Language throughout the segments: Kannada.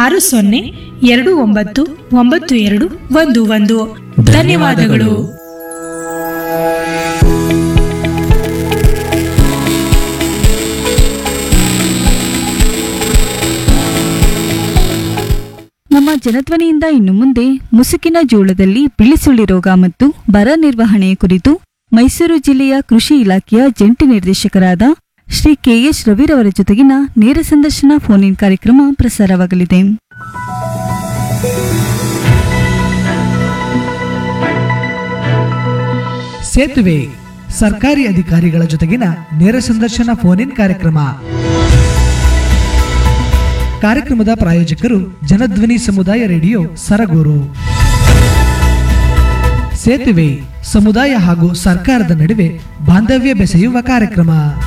ಆರು ಸೊನ್ನೆ ಎರಡು ಒಂಬತ್ತು ಒಂಬತ್ತು ಎರಡು ಒಂದು ಒಂದು ಧನ್ಯವಾದಗಳು ನಮ್ಮ ಜನಧ್ವನಿಯಿಂದ ಇನ್ನು ಮುಂದೆ ಮುಸುಕಿನ ಜೋಳದಲ್ಲಿ ಬಿಳಿಸುಳಿ ರೋಗ ಮತ್ತು ಬರ ನಿರ್ವಹಣೆ ಕುರಿತು ಮೈಸೂರು ಜಿಲ್ಲೆಯ ಕೃಷಿ ಇಲಾಖೆಯ ಜಂಟಿ ನಿರ್ದೇಶಕರಾದ ಶ್ರೀ ಕೆಎಸ್ ರವಿರವರ ಜೊತೆಗಿನ ನೇರ ಸಂದರ್ಶನ ಫೋನ್ ಇನ್ ಕಾರ್ಯಕ್ರಮ ಪ್ರಸಾರವಾಗಲಿದೆ ಸೇತುವೆ ಸರ್ಕಾರಿ ಅಧಿಕಾರಿಗಳ ಜೊತೆಗಿನ ನೇರ ಸಂದರ್ಶನ ಫೋನ್ ಇನ್ ಕಾರ್ಯಕ್ರಮ ಕಾರ್ಯಕ್ರಮದ ಪ್ರಾಯೋಜಕರು ಜನಧ್ವನಿ ಸಮುದಾಯ ರೇಡಿಯೋ ಸರಗೂರು ಸೇತುವೆ ಸಮುದಾಯ ಹಾಗೂ ಸರ್ಕಾರದ ನಡುವೆ ಬಾಂಧವ್ಯ ಬೆಸೆಯುವ ಕಾರ್ಯಕ್ರಮ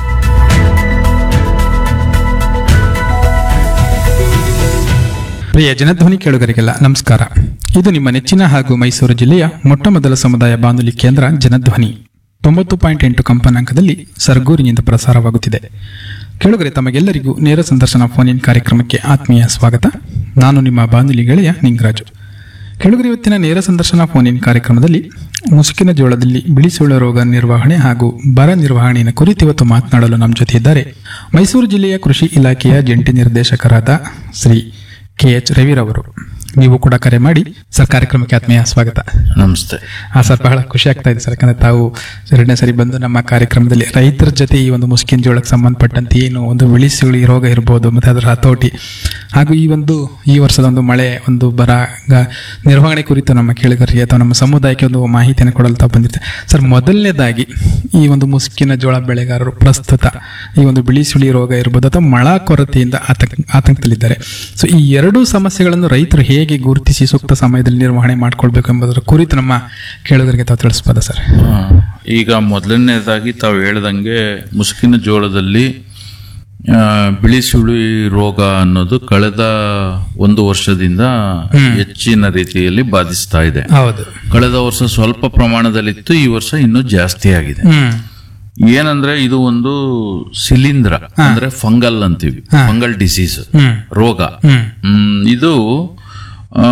ಪ್ರಿಯ ಜನಧ್ವನಿ ಕೇಳುಗರಿಗೆಲ್ಲ ನಮಸ್ಕಾರ ಇದು ನಿಮ್ಮ ನೆಚ್ಚಿನ ಹಾಗೂ ಮೈಸೂರು ಜಿಲ್ಲೆಯ ಮೊಟ್ಟಮೊದಲ ಸಮುದಾಯ ಬಾನುಲಿ ಕೇಂದ್ರ ಜನಧ್ವನಿ ತೊಂಬತ್ತು ಪಾಯಿಂಟ್ ಎಂಟು ಕಂಪನಾಂಕದಲ್ಲಿ ಸರ್ಗೂರಿನಿಂದ ಪ್ರಸಾರವಾಗುತ್ತಿದೆ ಕೇಳುಗರೆ ತಮಗೆಲ್ಲರಿಗೂ ನೇರ ಸಂದರ್ಶನ ಫೋನ್ ಇನ್ ಕಾರ್ಯಕ್ರಮಕ್ಕೆ ಆತ್ಮೀಯ ಸ್ವಾಗತ ನಾನು ನಿಮ್ಮ ಬಾನುಲಿ ಗೆಳೆಯ ನಿಂಗರಾಜು ಕೆಳಗರೆ ಇವತ್ತಿನ ನೇರ ಸಂದರ್ಶನ ಫೋನ್ ಇನ್ ಕಾರ್ಯಕ್ರಮದಲ್ಲಿ ಮುಸುಕಿನ ಜೋಳದಲ್ಲಿ ಬಿಳಿಸುಳ ರೋಗ ನಿರ್ವಹಣೆ ಹಾಗೂ ಬರ ನಿರ್ವಹಣೆಯ ಕುರಿತು ಇವತ್ತು ಮಾತನಾಡಲು ನಮ್ಮ ಜೊತೆ ಇದ್ದಾರೆ ಮೈಸೂರು ಜಿಲ್ಲೆಯ ಕೃಷಿ ಇಲಾಖೆಯ ಜಂಟಿ ನಿರ್ದೇಶಕರಾದ ಶ್ರೀ ಕೆ ಎಚ್ ರವಿರವರು ನೀವು ಕೂಡ ಕರೆ ಮಾಡಿ ಸರ್ ಕಾರ್ಯಕ್ರಮಕ್ಕೆ ಆತ್ಮೀಯ ಸ್ವಾಗತ ನಮಸ್ತೆ ಹಾ ಸರ್ ಬಹಳ ಖುಷಿ ಆಗ್ತಾ ಇದೆ ಸರ್ ಯಾಕಂದ್ರೆ ತಾವು ಎರಡನೇ ಸರಿ ಬಂದು ನಮ್ಮ ಕಾರ್ಯಕ್ರಮದಲ್ಲಿ ರೈತರ ಜೊತೆ ಈ ಒಂದು ಮುಸ್ಕಿನ ಜೋಳಕ್ಕೆ ಸಂಬಂಧಪಟ್ಟಂತೆ ಏನು ಒಂದು ಬಿಳಿಸುಳಿ ರೋಗ ಇರ್ಬೋದು ಮತ್ತೆ ಅದರ ಹತೋಟಿ ಹಾಗೂ ಈ ಒಂದು ಈ ವರ್ಷದ ಒಂದು ಮಳೆ ಒಂದು ಬರ ಗ- ನಿರ್ವಹಣೆ ಕುರಿತು ನಮ್ಮ ಕೇಳಿಗರಿಗೆ ಅಥವಾ ನಮ್ಮ ಸಮುದಾಯಕ್ಕೆ ಒಂದು ಮಾಹಿತಿಯನ್ನು ಕೊಡಲು ತಾವು ಬಂದಿರ್ತಾರೆ ಸರ್ ಮೊದಲನೇದಾಗಿ ಈ ಒಂದು ಮುಸ್ಕಿನ ಜೋಳ ಬೆಳೆಗಾರರು ಪ್ರಸ್ತುತ ಈ ಒಂದು ಬಿಳಿಸುಳಿ ರೋಗ ಇರ್ಬೋದು ಅಥವಾ ಮಳ ಕೊರತೆಯಿಂದ ಆತಂಕ ಆತಂಕದಲ್ಲಿದ್ದಾರೆ ಸೊ ಈ ಎರಡೂ ಸಮಸ್ಯೆಗಳನ್ನು ರೈತರು ಹೇಗೆ ಗುರುತಿಸಿ ಸೂಕ್ತ ಸಮಯದಲ್ಲಿ ನಿರ್ವಹಣೆ ಮಾಡ್ಕೊಳ್ಬೇಕು ಎಂಬುದರ ಕುರಿತು ನಮ್ಮ ಕೇಳುಗರಿಗೆ ತಾವು ತಿಳಿಸ್ಬೋದಾ ಸರ್ ಆ, ಈಗ ಮೊದಲನೇದಾಗಿ ತಾವು ಹೇಳ್ದಂಗೆ ಮುಸುಕಿನ ಜೋಳದಲ್ಲಿ ಆ, ಬಿಳಿ ಸುಳಿ ರೋಗ ಅನ್ನೋದು ಕಳೆದ ಒಂದು ವರ್ಷದಿಂದ ಹೆಚ್ಚಿನ ರೀತಿಯಲ್ಲಿ ಬಾಧಿಸ್ತಾ ಇದೆ ಹೌದು ಕಳೆದ ವರ್ಷ ಸ್ವಲ್ಪ ಪ್ರಮಾಣದಲ್ಲಿತ್ತು ಈ ವರ್ಷ ಇನ್ನೂ ಜಾಸ್ತಿ ಆಗಿದೆ ಹ್ಮ್ ಏನಂದ್ರೆ ಇದು ಒಂದು ಶಿಲೀಂಧ್ರ ಅಂದ್ರೆ ಫಂಗಲ್ ಅಂತೀವಿ ಫಂಗಲ್ ಡಿಸೀಸ್ ಹ್ಮ್ ರೋಗ ಹ್ಮ್ ಹ್ಮ್, ಇದು ಆ,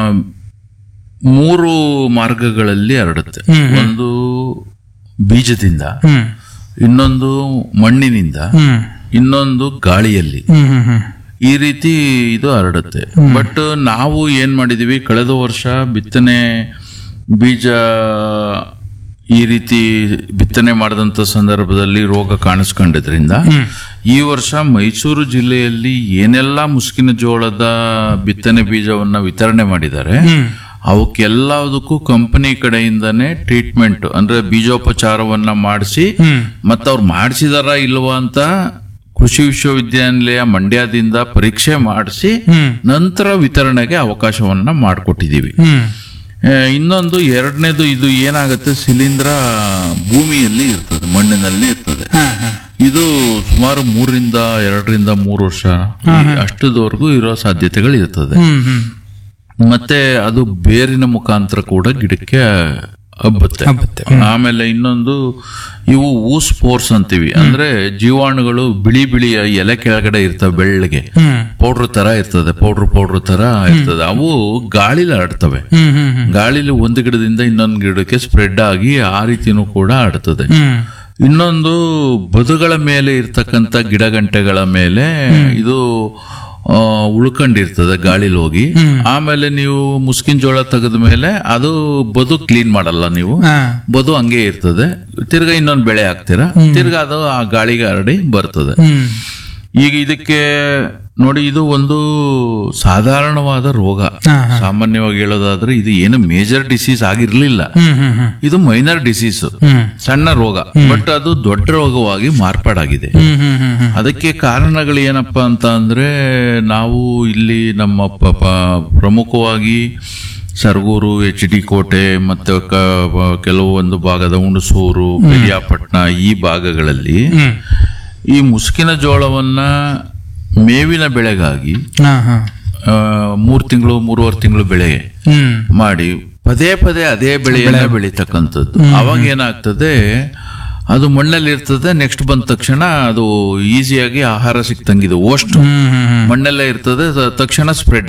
ಮೂರು ಮಾರ್ಗಗಳಲ್ಲಿ ಹರಡುತ್ತೆ ಒಂದು ಬೀಜದಿಂದ ಹ್ಮ್ ಇನ್ನೊಂದು ಮಣ್ಣಿನಿಂದ ಹ್ಮ್ ಇನ್ನೊಂದು ಗಾಳಿಯಲ್ಲಿ ಹ್ಮ್ ಹ್ಮ್ ಹ್ಮ್ ಈ ರೀತಿ ಇದು ಹರಡುತ್ತೆ ಬಟ್ ನಾವು ಏನ್ ಮಾಡಿದೀವಿ ಕಳೆದ ವರ್ಷ ಬಿತ್ತನೆ ಬೀಜ ಈ ರೀತಿ ಬಿತ್ತನೆ ಮಾಡಿದಂತ ಸಂದರ್ಭದಲ್ಲಿ ರೋಗ ಕಾಣಿಸ್ಕೊಂಡಿದ್ರಿಂದ ಈ ವರ್ಷ ಮೈಸೂರು ಜಿಲ್ಲೆಯಲ್ಲಿ ಏನೆಲ್ಲ ಮುಸ್ಕಿನ ಜೋಳದ ಬಿತ್ತನೆ ಬೀಜವನ್ನ ವಿತರಣೆ ಮಾಡಿದ್ದಾರೆ ಅವಕ್ಕೆಲ್ಲದಕ್ಕೂ ಕಂಪನಿ ಕಡೆಯಿಂದನೇ ಟ್ರೀಟ್ಮೆಂಟ್ ಅಂದ್ರೆ ಬೀಜೋಪಚಾರವನ್ನ ಮಾಡಿಸಿ ಮತ್ತೆ ಅವ್ರು ಮಾಡಿಸಿದಾರ ಇಲ್ವಾ ಅಂತ ಕೃಷಿ ವಿಶ್ವವಿದ್ಯಾನಿಲಯ ಮಂಡ್ಯದಿಂದ ಪರೀಕ್ಷೆ ಮಾಡಿಸಿ ನಂತರ ವಿತರಣೆಗೆ ಅವಕಾಶವನ್ನ ಮಾಡಿಕೊಟ್ಟಿದ್ದೀವಿ ಹ್ಮ್ ಆ, ಇನ್ನೊಂದು ಎರಡನೇದು ಇದು ಏನಾಗುತ್ತೆ ಶಿಲೀಂಧ್ರ ಭೂಮಿಯಲ್ಲಿ ಇರ್ತದೆ ಮಣ್ಣಿನಲ್ಲಿ ಇರ್ತದೆ ಇದು ಸುಮಾರು ಮೂರರಿಂದ ಎರಡರಿಂದ ಮೂರು ವರ್ಷ ಅಷ್ಟದವರೆಗೂ ಇರೋ ಸಾಧ್ಯತೆಗಳು ಇರ್ತದೆ ಹ್ಮ್ ಹ್ಮ್ ಮತ್ತೆ ಅದು ಬೇರಿನ ಮುಖಾಂತರ ಕೂಡ ಗಿಡಕ್ಕೆ ಹಬ್ಬುತ್ತೆ ಹಬ್ಬುತ್ತೆ. ಆಮೇಲೆ ಇನ್ನೊಂದು ಇವು ಊಸ್ ಪೋರ್ಸ್ ಅಂತೀವಿ ಅಂದ್ರೆ ಜೀವಾಣುಗಳು ಬಿಳಿ ಬಿಳಿಯ ಎಲೆ ಕೆಳಗಡೆ ಇರ್ತವೆ ಬೆಳ್ಳಗೆ ಹ್ಮ್ ಪೌಡ್ರ್ ತರ ಇರ್ತದೆ ಪೌಡ್ರ್ ಪೌಡ್ರ್ ತರ ಇರ್ತದೆ ಅವು ಗಾಳಿಲಿ ಹರಡ್ತವೆ ಹ್ಮ್ ಹ್ಮ್ ಹ್ಮ್ ಗಾಳಿಲಿ ಒಂದು ಗಿಡದಿಂದ ಇನ್ನೊಂದು ಗಿಡಕ್ಕೆ ಸ್ಪ್ರೆಡ್ ಆಗಿ ಆ ರೀತಿನೂ ಕೂಡ ಆಡ್ತದೆ ಹ್ಮ್ ಇನ್ನೊಂದು ಬದುಗಳ ಮೇಲೆ ಇರ್ತಕ್ಕಂಥ ಗಿಡಗಂಟೆಗಳ ಮೇಲೆ ಇದು ಆ, ಉಳ್ಕೊಂಡಿರ್ತದೆ ಗಾಳಿಲಿ ಹೋಗಿ ಆಮೇಲೆ ನೀವು ಮುಸ್ಕಿನ ಜೋಳ ತೆಗೆದ ಮೇಲೆ ಅದು ಬದು ಕ್ಲೀನ್ ಮಾಡಲ್ಲ ನೀವು ಹಾ ಬದು ಹಂಗೆ ಇರ್ತದೆ ತಿರ್ಗಾ ಇನ್ನೊಂದು ಬೆಳೆ ಹಾಕ್ತೀರಾ ತಿರ್ಗಾ ಅದು ಆ ಗಾಳಿಗೆ ಹರಡಿ ಬರ್ತದೆ ಹ್ಮ್ ಈಗ ಇದಕ್ಕೆ ನೋಡಿ ಇದು ಒಂದು ಸಾಧಾರಣವಾದ ರೋಗ ಹಾ, ಸಾಮಾನ್ಯವಾಗಿ ಹೇಳೋದಾದ್ರೆ ಇದು ಏನು ಮೇಜರ್ ಡಿಸೀಸ್ ಆಗಿರ್ಲಿಲ್ಲ ಹ್ಮ್ ಹ್ಮ್ ಹ್ಮ್ ಇದು ಮೈನರ್ ಡಿಸೀಸ್ ಹ್ಮ್ ಸಣ್ಣ ರೋಗ ಬಟ್ ಅದು ದೊಡ್ಡ ರೋಗವಾಗಿ ಮಾರ್ಪಾಡಾಗಿದೆ ಹ್ಮ್ ಹ್ಮ್ ಹ್ಮ್ ಹ್ಮ್ ಅದಕ್ಕೆ ಕಾರಣಗಳು ಏನಪ್ಪಾ ಅಂತ ಅಂದ್ರೆ ನಾವು ಇಲ್ಲಿ ನಮ್ಮ ಪ- ಪ- ಪ್ರಮುಖವಾಗಿ ಸರಗೂರು ಎಚ್ ಡಿ ಕೋಟೆ ಮತ್ತೆ ಕ- ಕೆಲವೊಂದು ಭಾಗದ ಹುಣಸೂರು ಪೆರಿಯಾಪಟ್ಟಣ ಈ ಭಾಗಗಳಲ್ಲಿ ಹ್ಮ್ ಈ ಮುಸುಕಿನ ಜೋಳವನ್ನ ಮೇವಿನ ಬೆಳೆಗಾಗಿ ಹಾ ಹಾ ಆ, ಮೂರ್ ತಿಂಗಳು ಮೂರುವರೆ ತಿಂಗಳು ಬೆಳೆ ಹ್ಮ್ ಮಾಡಿ ಪದೇ ಪದೇ ಅದೇ ಬೆಳೆಯನ್ನ ಬೆಳೀತಕ್ಕಂಥದ್ದು ಅವಾಗ ಏನಾಗ್ತದೆ ಅದು ಮಣ್ಣಲ್ಲಿ ಇರ್ತದೆ ನೆಕ್ಸ್ಟ್ ಬಂದ ತಕ್ಷಣ ಅದು ಈಸಿಯಾಗಿ ಆಹಾರ ಸಿಕ್ತಂಗಿದೆ ಓಸ್ಟ್ ಹ್ಮ್ ಹ್ಮ್ ಹ್ಮ್ ಮಣ್ಣಲ್ಲೇ ಇರ್ತದೆ ತ- ತಕ್ಷಣ ಸ್ಪ್ರೆಡ್